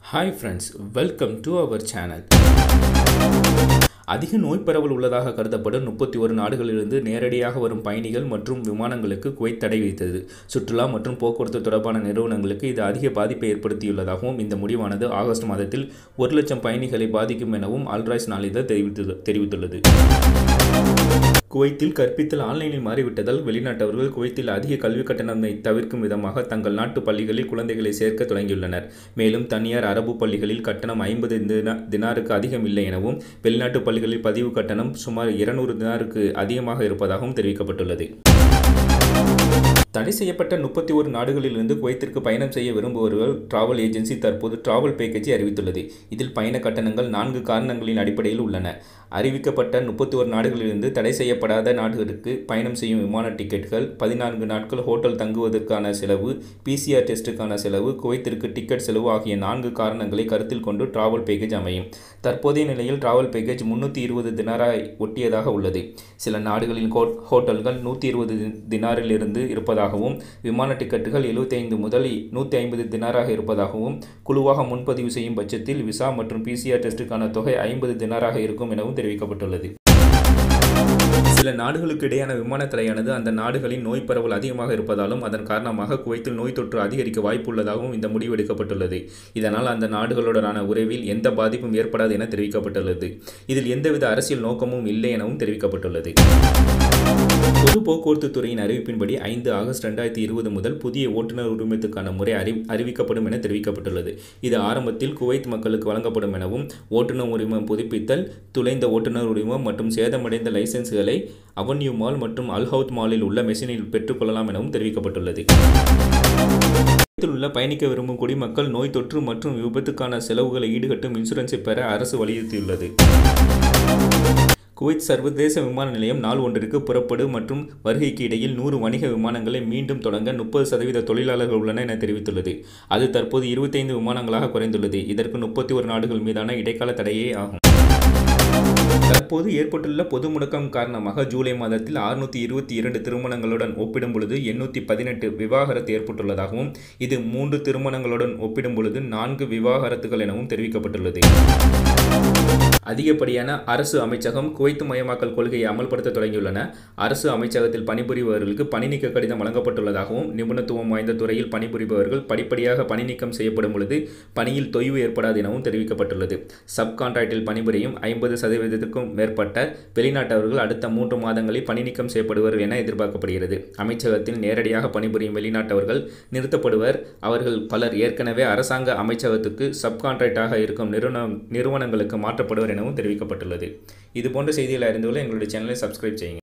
hi friends welcome to our channel அதிக நோய் பரவல் உள்ளதாக கருதப்படும் முப்பத்தி ஒரு நாடுகளிலிருந்து நேரடியாக வரும் பயணிகள் மற்றும் விமானங்களுக்கு குவைத் தடை விதித்தது சுற்றுலா மற்றும் போக்குவரத்து தொடர்பான நிறுவனங்களுக்கு இது அதிக பாதிப்பை ஏற்படுத்தியுள்ளதாகவும் இந்த முடிவானது ஆகஸ்ட் மாதத்தில் ஒரு லட்சம் பயணிகளை பாதிக்கும் எனவும் அல்ராய்ஸ் நாளிதழ் தெரிவித்து தெரிவித்துள்ளது குவைத்தில் கற்பித்தல் ஆன்லைனில் மாறிவிட்டதால் வெளிநாட்டவர்கள் குவைத்தில் அதிக கல்வி கட்டணத்தை தவிர்க்கும் விதமாக தங்கள் நாட்டு பள்ளிகளில் குழந்தைகளை சேர்க்க தொடங்கியுள்ளனர் மேலும் தனியார் அரபு பள்ளிகளில் கட்டணம் ஐம்பது தினாருக்கு அதிகம் இல்லை எனவும் வெளிநாட்டு பள்ளிகளில் பதிவு கட்டணம் சுமார் இருநூறு தினாருக்கு அதிகமாக இருப்பதாகவும் தெரிவிக்கப்பட்டுள்ளது தடை செய்யப்பட்ட முப்பத்தி ஒரு நாடுகளிலிருந்து குவைத்திற்கு பயணம் செய்ய விரும்புபவர்கள் டிராவல் ஏஜென்சி தற்போது டிராவல் பேக்கேஜை அறிவித்துள்ளது இதில் பயண கட்டணங்கள் நான்கு காரணங்களின் அடிப்படையில் உள்ளன அறிவிக்கப்பட்ட முப்பத்தி ஒரு நாடுகளிலிருந்து தடை செய்யப்படாத நாடுகளுக்கு பயணம் செய்யும் விமான டிக்கெட்டுகள் பதினான்கு நாட்கள் ஹோட்டல் தங்குவதற்கான செலவு பிசிஆர் டெஸ்ட்டுக்கான செலவு குவைத்திற்கு டிக்கெட் செலவு ஆகிய நான்கு காரணங்களை கருத்தில் கொண்டு டிராவல் பேக்கேஜ் அமையும் தற்போதைய நிலையில் டிராவல் பேக்கேஜ் முன்னூற்றி இருபது தினாராய் ஒட்டியதாக உள்ளது சில நாடுகளின் ஹோட்டல்கள் நூற்றி இருபது தினாரிலிருந்து இருப்பதாகவும் விமான டிக்கெட்டுகள் எழுபத்தைந்து முதல் நூற்றி ஐம்பது தினாராக இருப்பதாகவும் குழுவாக முன்பதிவு செய்யும் பட்சத்தில் விசா மற்றும் பிசிஆர் டெஸ்ட்டுக்கான தொகை ஐம்பது தினாராக இருக்கும் எனவும் தெரிவிக்கப்பட்டுள்ளது சில நாடுகளுக்கு இடையான விமான தடையானது அந்த நாடுகளின் நோய் பரவல் அதிகமாக இருப்பதாலும் அதன் காரணமாக குவைத்தில் நோய் தொற்று அதிகரிக்க வாய்ப்புள்ளதாகவும் இந்த முடிவு எடுக்கப்பட்டுள்ளது இதனால் அந்த நாடுகளுடனான உறவில் எந்த பாதிப்பும் ஏற்படாது என தெரிவிக்கப்பட்டுள்ளது இதில் எந்தவித அரசியல் நோக்கமும் இல்லை எனவும் தெரிவிக்கப்பட்டுள்ளது பொது போக்குவரத்து துறையின் அறிவிப்பின்படி ஐந்து ஆகஸ்ட் ரெண்டாயிரத்தி இருபது முதல் புதிய ஓட்டுநர் உரிமத்துக்கான முறை அறி அறிவிக்கப்படும் என தெரிவிக்கப்பட்டுள்ளது இது ஆரம்பத்தில் குவைத் மக்களுக்கு வழங்கப்படும் எனவும் ஓட்டுநர் உரிமம் புதுப்பித்தல் துளைந்த ஓட்டுநர் உரிமம் மற்றும் சேதமடைந்த லைசன்ஸ்களை அவன்யூ மால் மற்றும் அல்ஹவுத் மாலில் உள்ள மெஷினில் பெற்றுக்கொள்ளலாம் எனவும் தெரிவிக்கப்பட்டுள்ளது குவைத்தில் உள்ள பயணிக்க விரும்பும் குடிமக்கள் நோய் தொற்று மற்றும் விபத்துக்கான செலவுகளை ஈடுகட்டும் இன்சூரன்ஸை பெற அரசு வலியுறுத்தியுள்ளது குவைத் சர்வதேச விமான நிலையம் நாள் ஒன்றிற்கு புறப்படு மற்றும் வருகைக்கு இடையில் நூறு வணிக விமானங்களை மீண்டும் தொடங்க முப்பது சதவீத தொழிலாளர்கள் உள்ளன என தெரிவித்துள்ளது அது தற்போது இருபத்தைந்து விமானங்களாக குறைந்துள்ளது இதற்கு முப்பத்தி ஒரு நாடுகள் மீதான இடைக்கால தடையே ஆகும் தற்போது ஏற்பட்டுள்ள பொது முடக்கம் காரணமாக ஜூலை மாதத்தில் அறுநூற்றி இருபத்தி இரண்டு திருமணங்களுடன் ஒப்பிடும் பொழுது எண்ணூற்றி பதினெட்டு விவாகரத்து ஏற்பட்டுள்ளதாகவும் இது மூன்று திருமணங்களுடன் ஒப்பிடும் பொழுது நான்கு விவாகரத்துகள் எனவும் தெரிவிக்கப்பட்டுள்ளது அதிகப்படியான அரசு அமைச்சகம் குவைத்து மயமாக்கல் கொள்கையை அமல்படுத்த தொடங்கியுள்ளன அரசு அமைச்சகத்தில் பணிபுரிபவர்களுக்கு பணி நீக்க கடிதம் வழங்கப்பட்டுள்ளதாகவும் நிபுணத்துவம் வாய்ந்த துறையில் பணிபுரிபவர்கள் படிப்படியாக பணி நீக்கம் செய்யப்படும் பொழுது பணியில் தொய்வு ஏற்படாது எனவும் தெரிவிக்கப்பட்டுள்ளது சப் கான்ட்ராக்டில் பணிபுரியும் ஐம்பது சதவீதத்திற்கும் மேற்பட்ட வெளிநாட்டவர்கள் அடுத்த மூன்று மாதங்களில் பணி நீக்கம் செய்யப்படுவர் என எதிர்பார்க்கப்படுகிறது அமைச்சகத்தில் நேரடியாக பணிபுரியும் வெளிநாட்டவர்கள் நிறுத்தப்படுவர் அவர்கள் பலர் ஏற்கனவே அரசாங்க அமைச்சகத்துக்கு சப் கான்ட்ராக்டாக இருக்கும் நிறுவன நிறுவனங்களுக்கு மாற்றப்படுவர் எனவும் தெரிவிக்கப்பட்டுள்ளது இது போன்ற செய்திகளை அறிந்து கொள்ள எங்களுடைய சேனலை சப்ஸ்கிரைப் செய்யுங்க